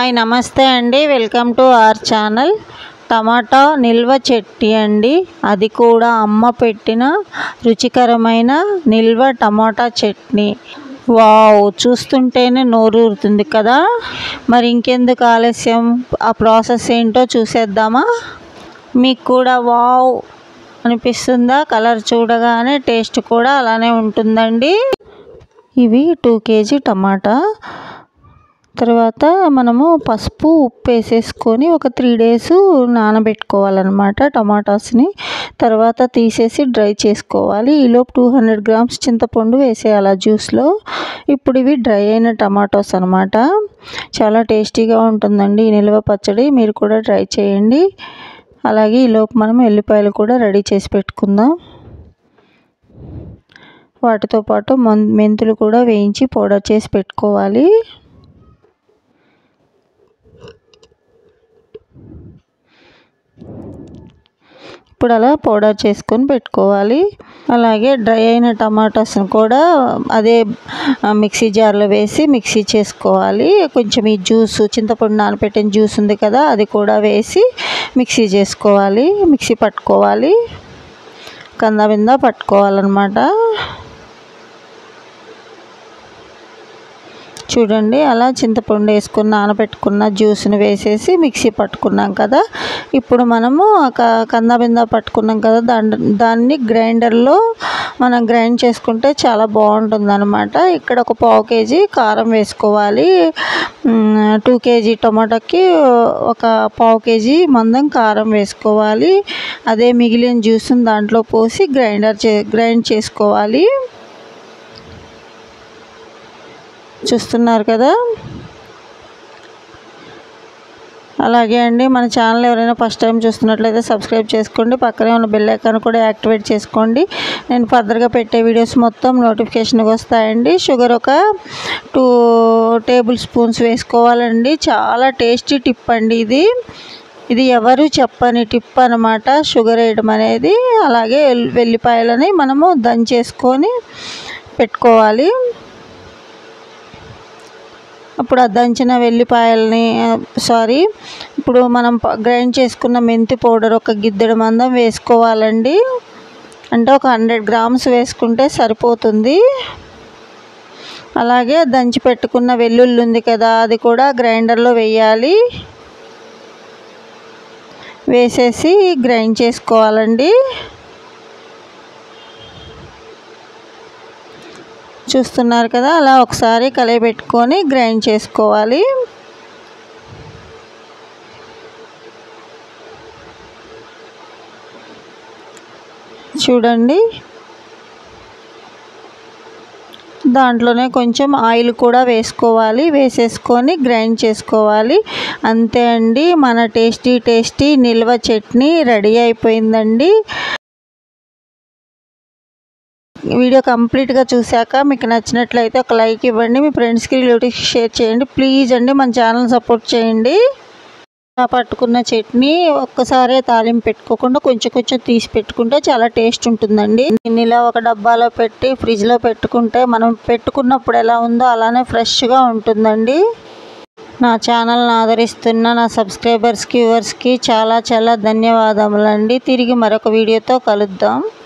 hi నమస్తే అండి welcome to our channel టమాటా నిల్వ చెట్టి అండి అది కూడా అమ్మ పెట్టిన రుచికరమైన నిల్వ టమాటా చట్నీ వావ్ చూస్తుంటేనే నోరూరుతుంది కదా మరి ఇంకెందుకు ఆలస్యం ఆ ప్రాసెస్ ఏంటో చూసేద్దామా మీకు కూడా వావ్ అనిపిస్తుందా కలర్ చూడగానే టేస్ట్ కూడా అలానే ఉంటుందండి ఇవి టూ కేజీ టమాటా తర్వాత మనము పసుపు ఉప్పు వేసేసుకొని ఒక త్రీ డేస్ నానబెట్టుకోవాలన్నమాట టమాటాస్ని తర్వాత తీసేసి డ్రై చేసుకోవాలి ఈలోపు టూ హండ్రెడ్ గ్రామ్స్ చింతపండు వేసేయాలి ఆ జ్యూస్లో ఇప్పుడు ఇవి డ్రై అయిన టమాటోస్ అనమాట చాలా టేస్టీగా ఉంటుందండి ఈ నిల్వ పచ్చడి మీరు కూడా ట్రై చేయండి అలాగే ఈలోపు మనం ఎల్లిపాయలు కూడా రెడీ చేసి పెట్టుకుందాం వాటితో పాటు మెంతులు కూడా వేయించి పౌడర్ చేసి పెట్టుకోవాలి ఇప్పుడు అలా పౌడర్ చేసుకొని పెట్టుకోవాలి అలాగే డ్రై అయిన టమాటాస్ని కూడా అదే మిక్సీ జార్లో వేసి మిక్సీ చేసుకోవాలి కొంచెం ఈ జ్యూస్ చింతపండు నానబెట్టిన జ్యూస్ ఉంది కదా అది కూడా వేసి మిక్సీ చేసుకోవాలి మిక్సీ పట్టుకోవాలి కంద బింద పట్టుకోవాలన్నమాట చూడండి అలా చింతపండు వేసుకుని నానబెట్టుకున్న జ్యూస్ని వేసేసి మిక్సీ పట్టుకున్నాం కదా ఇప్పుడు మనము కంద బింద పట్టుకున్నాం కదా దాన్ని దాన్ని గ్రైండర్లో మనం గ్రైండ్ చేసుకుంటే చాలా బాగుంటుంది అనమాట ఇక్కడ ఒక పావు కేజీ కారం వేసుకోవాలి టూ కేజీ టమాటాకి ఒక పావు కేజీ మందం కారం వేసుకోవాలి అదే మిగిలిన జ్యూస్ని దాంట్లో పోసి గ్రైండర్ చే గ్రైండ్ చేసుకోవాలి చూస్తున్నారు కదా అలాగే అండి మన ఛానల్ ఎవరైనా ఫస్ట్ టైం చూస్తున్నట్లయితే సబ్స్క్రైబ్ చేసుకోండి పక్కనే ఉన్న బెల్ ఐకాన్ కూడా యాక్టివేట్ చేసుకోండి నేను ఫర్దర్గా పెట్టే వీడియోస్ మొత్తం నోటిఫికేషన్కి వస్తాయండి షుగర్ ఒక టూ టేబుల్ స్పూన్స్ వేసుకోవాలండి చాలా టేస్టీ టిప్ అండి ఇది ఇది ఎవరు చెప్పని టిప్ అనమాట షుగర్ వేయడం అనేది అలాగే వెల్లిపాయలని మనము దంచేసుకొని పెట్టుకోవాలి అప్పుడు ఆ దంచిన వెల్లిపాయలని సారీ ఇప్పుడు మనం గ్రైండ్ చేసుకున్న మెంతి పౌడర్ ఒక గిద్దెడు మందం వేసుకోవాలండి అంటే ఒక హండ్రెడ్ గ్రామ్స్ వేసుకుంటే సరిపోతుంది అలాగే దంచి పెట్టుకున్న వెల్లుల్లి ఉంది కదా అది కూడా గ్రైండర్లో వేయాలి వేసేసి గ్రైండ్ చేసుకోవాలండి చూస్తున్నారు కదా అలా ఒకసారి కలిపెట్టుకొని గ్రైండ్ చేసుకోవాలి చూడండి దాంట్లోనే కొంచెం ఆయిల్ కూడా వేసుకోవాలి వేసేసుకొని గ్రైండ్ చేసుకోవాలి అంతే అండి మన టేస్టీ టేస్టీ నిల్వ చట్నీ రెడీ అయిపోయిందండి వీడియో కంప్లీట్గా చూశాక మీకు నచ్చినట్లయితే ఒక లైక్ ఇవ్వండి మీ ఫ్రెండ్స్కి రిలేటివ్స్కి షేర్ చేయండి ప్లీజ్ అండి మన ఛానల్ సపోర్ట్ చేయండి పట్టుకున్న చట్నీ ఒక్కసారే తాలింపు పెట్టుకోకుండా కొంచెం కొంచెం తీసి పెట్టుకుంటే చాలా టేస్ట్ ఉంటుందండి ఇలా ఒక డబ్బాలో పెట్టి ఫ్రిడ్జ్లో పెట్టుకుంటే మనం పెట్టుకున్నప్పుడు ఎలా ఉందో అలానే ఫ్రెష్గా ఉంటుందండి నా ఛానల్ని ఆదరిస్తున్న నా సబ్స్క్రైబర్స్కి వ్యూవర్స్కి చాలా చాలా ధన్యవాదములండి తిరిగి మరొక వీడియోతో కలుద్దాం